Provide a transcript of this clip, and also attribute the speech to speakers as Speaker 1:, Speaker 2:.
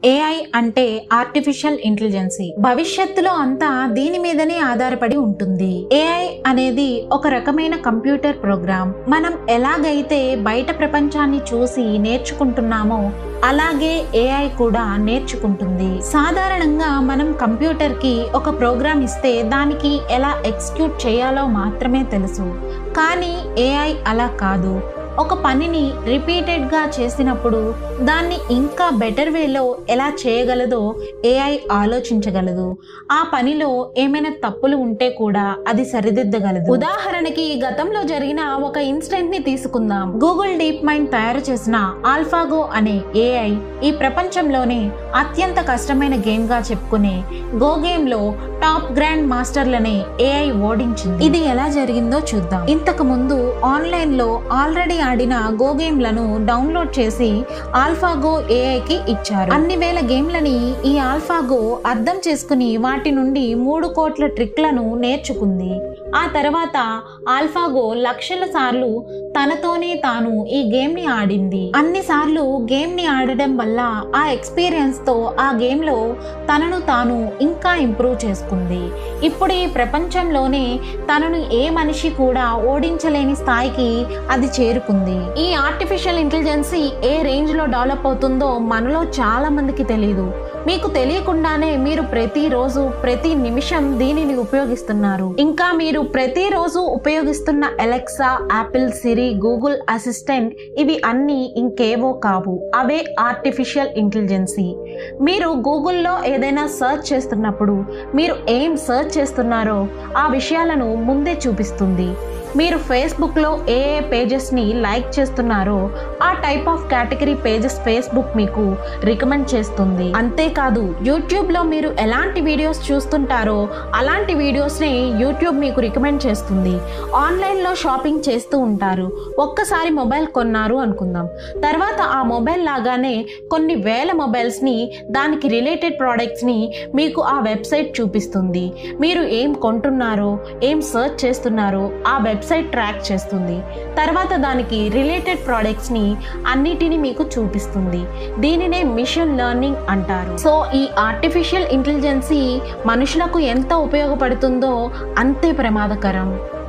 Speaker 1: AI అంటే artificial intelligence భవిష్యత్తులో అంతా దీని మీదనే ఆధారపడి ఉంటుంది ఏఐ అనేది ఒక రకమైన కంప్యూటర్ ప్రోగ్రామ్ మనం ఎలాగైతే బయట ప్రపంచాన్ని చూసి నేర్చుకుంటున్నామో అలాగే ఏఐ కూడా నేర్చుకుంటుంది సాధారణంగా మనం కంప్యూటర్ కి ఒక ప్రోగ్రామ్ ఇస్తే దానికి ఎలా ఎగ్జిక్యూట్ చేయాలో మాత్రమే తెలుసు కానీ ఏఐ అలా కాదు ఒక పనిని రిపీటెడ్గా చేసినప్పుడు దాన్ని ఇంకా బెటర్ వేలో ఎలా చేయగలదో ఏఐ ఆలోచించగలదు ఆ పనిలో ఏమైనా తప్పులు ఉంటే కూడా అది సరిదిద్దగలదు ఉదాహరణకి గతంలో జరిగిన ఒక ఇన్సిడెంట్ ని తీసుకుందాం గూగుల్ డీప్ మైండ్ తయారు చేసిన ఆల్ఫాగో అనే ఏఐ ఈ ప్రపంచంలోనే అత్యంత కష్టమైన గేమ్ గా చెప్పుకునే గో గేమ్ లో టాప్ గ్రాండ్ మాస్టర్లనే ఏఐ ఓడించింది ఇది ఎలా జరిగిందో చూద్దాం ఇంతకు ముందు ఆన్లైన్ లో ఆల్రెడీ ఆడిన గో గేమ్లను డౌన్లోడ్ చేసి ఆల్ఫాగో ఏఐకి ఇచ్చారు అన్ని వేల గేమ్లని ఈ ఆల్ఫాగో అర్థం చేసుకుని వాటి నుండి మూడు కోట్ల ట్రిక్లను నేర్చుకుంది ఆ తర్వాత ఆల్ఫాగో లక్షల సార్లు తనతోనే తాను ఈ గేమ్ ని ఆడింది అన్ని సార్లు గేమ్ ని ఆడడం వల్ల ఆ ఎక్స్పీరియన్స్ తో ఆ గేమ్ లో తనను తాను ఇంకా ఇంప్రూవ్ చేసుకుంది ఇప్పుడు ఈ ప్రపంచంలోనే తనను ఏ మనిషి కూడా ఓడించలేని స్థాయికి అది చేరుకుంది ఈ ఆర్టిఫిషియల్ ఇంటెలిజెన్సీ ఏ రేంజ్ లో డెవలప్ అవుతుందో మనలో చాలా మందికి తెలియదు మీకు తెలియకుండానే మీరు ప్రతిరోజు ప్రతి నిమిషం దీనిని ఉపయోగిస్తున్నారు ఇంకా మీరు ప్రతిరోజు ఉపయోగిస్తున్న Alexa Apple Siri Google Assistant ఇవి అన్నీ ఇంకేవో కావు అవే ఆర్టిఫిషియల్ ఇంటెలిజెన్సీ మీరు గూగుల్లో ఏదైనా సర్చ్ చేస్తున్నప్పుడు మీరు ఏం సర్చ్ చేస్తున్నారో ఆ విషయాలను ముందే చూపిస్తుంది మీరు ఫేస్బుక్లో ఏ ఏ పేజెస్ని లైక్ చేస్తున్నారో ఆ type of category pages Facebook మీకు రికమెండ్ చేస్తుంది అంతేకాదు యూట్యూబ్లో మీరు ఎలాంటి వీడియోస్ చూస్తుంటారో అలాంటి వీడియోస్ని యూట్యూబ్ మీకు రికమెండ్ చేస్తుంది ఆన్లైన్లో షాపింగ్ చేస్తూ ఉంటారు ఒక్కసారి మొబైల్ కొన్నారు అనుకుందాం తర్వాత ఆ మొబైల్ లాగానే కొన్ని వేల మొబైల్స్ని దానికి రిలేటెడ్ ప్రోడక్ట్స్ని మీకు ఆ వెబ్సైట్ చూపిస్తుంది మీరు ఏం కొంటున్నారో ఏం సర్చ్ చేస్తున్నారో ఆ వెబ్సైట్ ట్రాక్ చేస్తుంది తర్వాత దానికి రిలేటెడ్ ప్రోడక్ట్స్ని అన్నిటిని మీకు చూపిస్తుంది దీనినే మిషన్ లెర్నింగ్ అంటారు సో ఈ ఆర్టిఫిషియల్ ఇంటెలిజెన్సీ మనుషులకు ఎంత ఉపయోగపడుతుందో అంతే ప్రమాదకరం